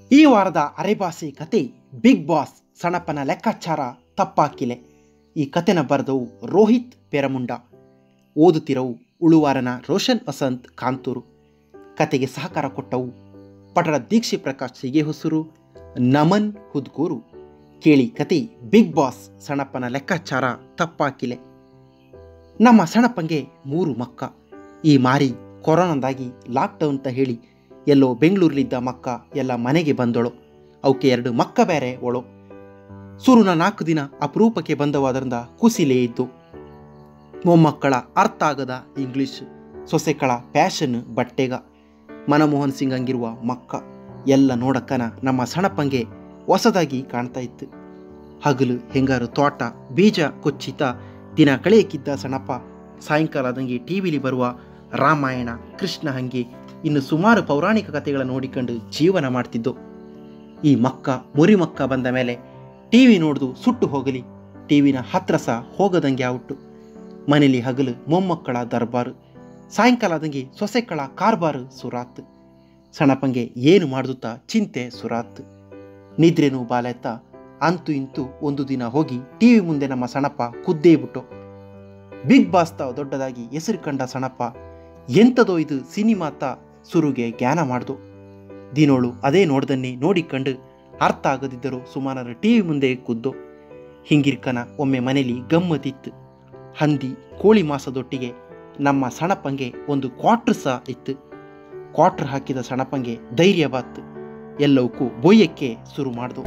ಈ ವಾರದ ಅರೆಭಾಷೆ ಕತೆ ಬಿಗ್ ಬಾಸ್ ಸಣಪ್ಪನ ಲೆಕ್ಕಾಚಾರ ತಪ್ಪಾಕಿಲೆ ಈ ಕತೆನ ಬರೆದವು ರೋಹಿತ್ ಪೆರಮುಂಡ ಓದುತ್ತಿರವು ಉಳುವಾರನ ರೋಷನ್ ವಸಂತ್ ಕಾಂತೂರು ಕತೆಗೆ ಸಹಕಾರ ಕೊಟ್ಟವು ಪಟರ ದೀಕ್ಷೆ ಪ್ರಕಾಶ್ ಸಿಗೆ ಹೊಸರು ನಮನ್ ಹುದ್ಗೂರು ಕೇಳಿ ಕತೆ ಬಿಗ್ ಬಾಸ್ ಸಣಪ್ಪನ ಲೆಕ್ಕಾಚಾರ ತಪ್ಪಾಕಿಲೆ ನಮ್ಮ ಸಣಪ್ಪಂಗೆ ಮೂರು ಮಕ್ಕ ಈ ಮಾರಿ ಕೊರೋನಾದಾಗಿ ಲಾಕ್ಡೌನ್ ಅಂತ ಹೇಳಿ ಎಲ್ಲೋ ಬೆಂಗಳೂರಲ್ಲಿದ್ದ ಮಕ್ಕ ಎಲ್ಲ ಮನೆಗೆ ಬಂದಳು ಅವಕ್ಕೆ ಎರಡು ಮಕ್ಕ ಬೇರೆ ಒಳು ಸುರುನ ನಾಲ್ಕು ದಿನ ಅಪರೂಪಕ್ಕೆ ಬಂದವಾದ್ರಿಂದ ಕುಸಿಲೇ ಇದ್ದು ಮೊಮ್ಮಕ್ಕಳ ಅರ್ಥ ಆಗದ ಇಂಗ್ಲಿಷ್ ಸೊಸೆಗಳ ಪ್ಯಾಷನ್ ಬಟ್ಟೆಗ ಮನಮೋಹನ್ ಸಿಂಗ್ ಹಂಗಿರುವ ಮಕ್ಕ ಎಲ್ಲ ನೋಡಕ್ಕನ ನಮ್ಮ ಸಣಪ್ಪಂಗೆ ಹೊಸದಾಗಿ ಕಾಣ್ತಾ ಇತ್ತು ಹಗಲು ಹೆಂಗಾರು ತೋಟ ಬೀಜ ಕೊಚ್ಚಿತ ದಿನ ಕಳೆಯಕ್ಕಿದ್ದ ಸಣಪ್ಪ ಸಾಯಂಕಾಲದಂಗೆ ಟಿ ವಿಲಿ ಬರುವ ರಾಮಾಯಣ ಕೃಷ್ಣ ಹಂಗೆ ಇನ್ನು ಸುಮಾರು ಪೌರಾಣಿಕ ಕಥೆಗಳ ನೋಡಿಕೊಂಡು ಜೀವನ ಮಾಡ್ತಿದ್ದು ಈ ಮಕ್ಕ ಮುರಿ ಮಕ್ಕ ಬಂದ ಮೇಲೆ ಟಿ ವಿ ನೋಡ್ದು ಸುಟ್ಟು ಹೋಗಲಿ ಟಿವಿನ ಹತ್ರ ಸಹ ಹೋಗದಂಗೆ ಔಟು ಮನೇಲಿ ಹಗಲು ಮೊಮ್ಮಕ್ಕಳ ದರ್ಬಾರು ಸಾಯಂಕಾಲದಂಗೆ ಸೊಸೆಕ್ಕಳ ಕಾರ್ಬಾರು ಸುರಾತ್ ಸಣಪಂಗೆ ಏನು ಮಾಡ್ದುತ್ತಾ ಚಿಂತೆ ಸುರಾತ್ ನಿದ್ರೆನೂ ಬಾಲೆತ್ತ ಅಂತೂ ಇಂತೂ ಒಂದು ದಿನ ಹೋಗಿ ಟಿವಿ ಮುಂದೆ ನಮ್ಮ ಸಣಪ್ಪ ಕುದ್ದೇ ಬಿಟ್ಟು ಬಿಗ್ ಬಾಸ್ ತ ದೊಡ್ಡದಾಗಿ ಹೆಸರು ಕಂಡ ಸಣಪ್ಪ ಎಂಥದೋ ಇದು ಸಿನಿಮಾತ ಸುರುಗೆ ಜ್ಞಾನ ಮಾಡ್ದು ದಿನೋಳು ಅದೇ ನೋಡ್ದನ್ನೇ ನೋಡಿಕೊಂಡು ಅರ್ಥ ಆಗದಿದ್ದರೂ ಸುಮಾರರ ಟಿವಿ ಮುಂದೆ ಕುದ್ದು ಹಿಂಗಿರ್ಕನ ಒಮ್ಮೆ ಮನೇಲಿ ಗಮ್ಮತ್ತಿತ್ತು ಹಂದಿ ಕೋಳಿ ಮಾಸದೊಟ್ಟಿಗೆ ನಮ್ಮ ಸಣಪ್ಪಂಗೆ ಒಂದು ಕ್ವಾಟ್ರ್ ಸಹ ಇತ್ತು ಕ್ವಾಟ್ರ್ ಹಾಕಿದ ಸಣಪ್ಪಂಗೆ ಧೈರ್ಯ ಬಾತ್ ಎಲ್ಲವಕ್ಕೂ ಬೊಯ್ಯಕ್ಕೆ ಶುರು ಮಾಡ್ದು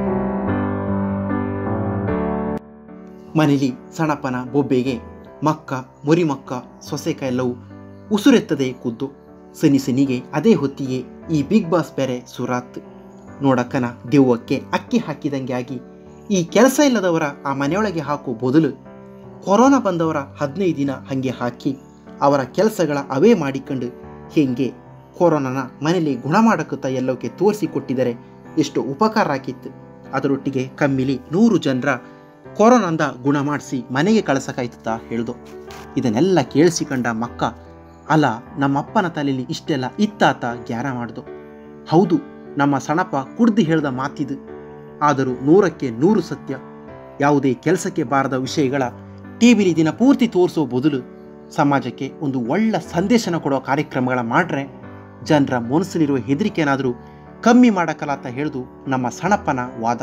ಮನೇಲಿ ಸಣಪ್ಪನ ಬೊಬ್ಬೆಗೆ ಮಕ್ಕ ಮುರಿಮಕ್ಕ ಸೊಸೆಕ ಎಲ್ಲವೂ ಉಸುರೆತ್ತದೆ ಕುದ್ದು ಸನಿ ಸನಿಗೆ ಅದೇ ಹೊತ್ತಿಗೆ ಈ ಬಿಗ್ ಬಾಸ್ ಬೇರೆ ಸುರಾತ್ ನೋಡಕ್ಕನ ದೆವ್ವಕ್ಕೆ ಅಕ್ಕಿ ಹಾಕಿದಂಗೆ ಆಗಿ ಈ ಕೆಲಸ ಇಲ್ಲದವರ ಆ ಮನೆಯೊಳಗೆ ಹಾಕೋ ಬದಲು ಕೊರೋನಾ ಬಂದವರ ಹದಿನೈದು ದಿನ ಹಾಗೆ ಹಾಕಿ ಅವರ ಕೆಲಸಗಳ ಅವೇ ಮಾಡಿಕೊಂಡು ಹೇಗೆ ಕೊರೋನಾನ ಮನೇಲಿ ಗುಣ ಮಾಡಕತ್ತ ಎಲ್ಲೋಕೆ ತೋರಿಸಿಕೊಟ್ಟಿದರೆ ಎಷ್ಟು ಉಪಕಾರ ಆಕಿತ್ತು ಅದರೊಟ್ಟಿಗೆ ಕಮ್ಮಿಲಿ ನೂರು ಜನರ ಕೊರೋನಾಂದ ಗುಣ ಮಾಡಿಸಿ ಮನೆಗೆ ಕಳ್ಸಕ್ಕಾಯ್ತದ ಹೇಳ್ದು ಇದನ್ನೆಲ್ಲ ಕೇಳಿಸಿಕೊಂಡ ಮಕ್ಕ ಅಲ್ಲ ನಮ್ಮಪ್ಪನ ತಲೆಯಲ್ಲಿ ಇಷ್ಟೆಲ್ಲ ಇತ್ತಾತ ಜ್ಞಾನ ಮಾಡ್ದು ಹೌದು ನಮ್ಮ ಸಣಪ ಕುಡ್ದು ಹೇಳ್ದ ಮಾತಿದು ಆದರೂ ನೂರಕ್ಕೆ ನೂರು ಸತ್ಯ ಯಾವುದೇ ಕೆಲಸಕ್ಕೆ ಬಾರದ ವಿಷಯಗಳ ಟಿವಿಲಿ ದಿನ ಪೂರ್ತಿ ತೋರಿಸೋ ಬದಲು ಸಮಾಜಕ್ಕೆ ಒಂದು ಒಳ್ಳೆ ಸಂದೇಶನ ಕೊಡೋ ಕಾರ್ಯಕ್ರಮಗಳ ಮಾಡ್ರೆ ಜನರ ಮನಸ್ಸಲ್ಲಿರುವ ಹೆದರಿಕೆನಾದರೂ ಕಮ್ಮಿ ಮಾಡಕಲಾತ ಹೇಳ್ದು ನಮ್ಮ ಸಣಪ್ಪನ ವಾದ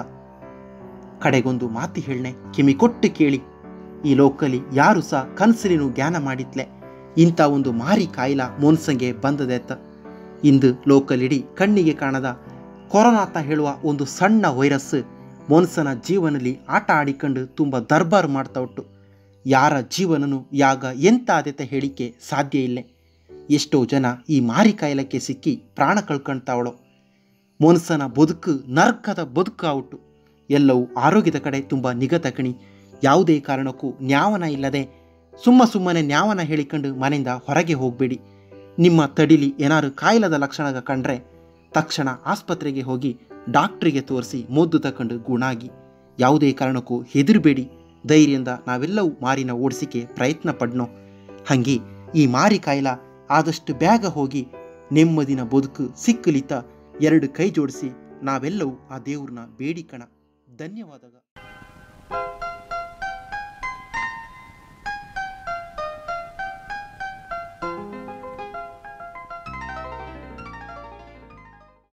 ಕಡೆಗೊಂದು ಮಾತು ಹೇಳನೆ ಕಿಮಿ ಕೊಟ್ಟು ಕೇಳಿ ಈ ಲೋಕಲಿ ಯಾರು ಸಹ ಕನಸಲಿನೂ ಜ್ಞಾನ ಮಾಡಿತ್ಲೆ ಇಂಥ ಒಂದು ಮಾರಿ ಕಾಯಿಲ ಮೋನ್ಸಂಗೆ ಬಂದದೆತ್ತ ಇಂದು ಲೋಕಲಿಡಿ ಕಣ್ಣಿಗೆ ಕಾಣದ ಕೊರೋನಾತ ಹೇಳುವ ಒಂದು ಸಣ್ಣ ವೈರಸ್ ಮೋನ್ಸನ ಜೀವನದಲ್ಲಿ ಆಟ ಆಡಿಕೊಂಡು ತುಂಬ ದರ್ಬಾರು ಮಾಡ್ತಾ ಉಂಟು ಯಾರ ಜೀವನನು ಯಾಗ ಎಂತ ಆದೆತ ಹೇಳಿಕೆ ಸಾಧ್ಯ ಇಲ್ಲೇ ಎಷ್ಟೋ ಜನ ಈ ಮಾರಿ ಕಾಯಿಲಕ್ಕೆ ಸಿಕ್ಕಿ ಪ್ರಾಣ ಕಳ್ಕೊಳ್ತಾವಳೋ ಮೋನ್ಸನ ಬದುಕು ನರ್ಕದ ಬದುಕು ಔಟು ಎಲ್ಲವೂ ಆರೋಗ್ಯದ ಕಡೆ ತುಂಬ ನಿಗ ತಕಣಿ ಯಾವುದೇ ಕಾರಣಕ್ಕೂ ನ್ಯಾವನ ಇಲ್ಲದೆ ಸುಮ್ಮ ಸುಮ್ಮನೆ ನ್ಯಾವನ ಹೇಳಿಕೊಂಡು ಮನೆಯಿಂದ ಹೊರಗೆ ಹೋಗಬೇಡಿ ನಿಮ್ಮ ತಡಿಲಿ ಏನಾರು ಕಾಯಿಲದ ಲಕ್ಷಣ ಕಂಡ್ರೆ ತಕ್ಷಣ ಆಸ್ಪತ್ರೆಗೆ ಹೋಗಿ ಡಾಕ್ಟ್ರಿಗೆ ತೋರಿಸಿ ಮದ್ದು ತಕೊಂಡು ಗುಣಾಗಿ ಯಾವುದೇ ಕಾರಣಕ್ಕೂ ಹೆದರಬೇಡಿ ಧೈರ್ಯದಿಂದ ನಾವೆಲ್ಲವೂ ಮಾರಿನ ಓಡಿಸಿಕೆ ಪ್ರಯತ್ನ ಪಡ್ನೋ ಹಂಗೆ ಈ ಮಾರಿ ಕಾಯಿಲ ಆದಷ್ಟು ಬೇಗ ಹೋಗಿ ನೆಮ್ಮದಿನ ಬದುಕು ಸಿಕ್ಕಲಿತ ಎರಡು ಕೈ ಜೋಡಿಸಿ ನಾವೆಲ್ಲವೂ ಆ ದೇವ್ರನ್ನ ಬೇಡಿಕಣ ಧನ್ಯವಾದಗಳು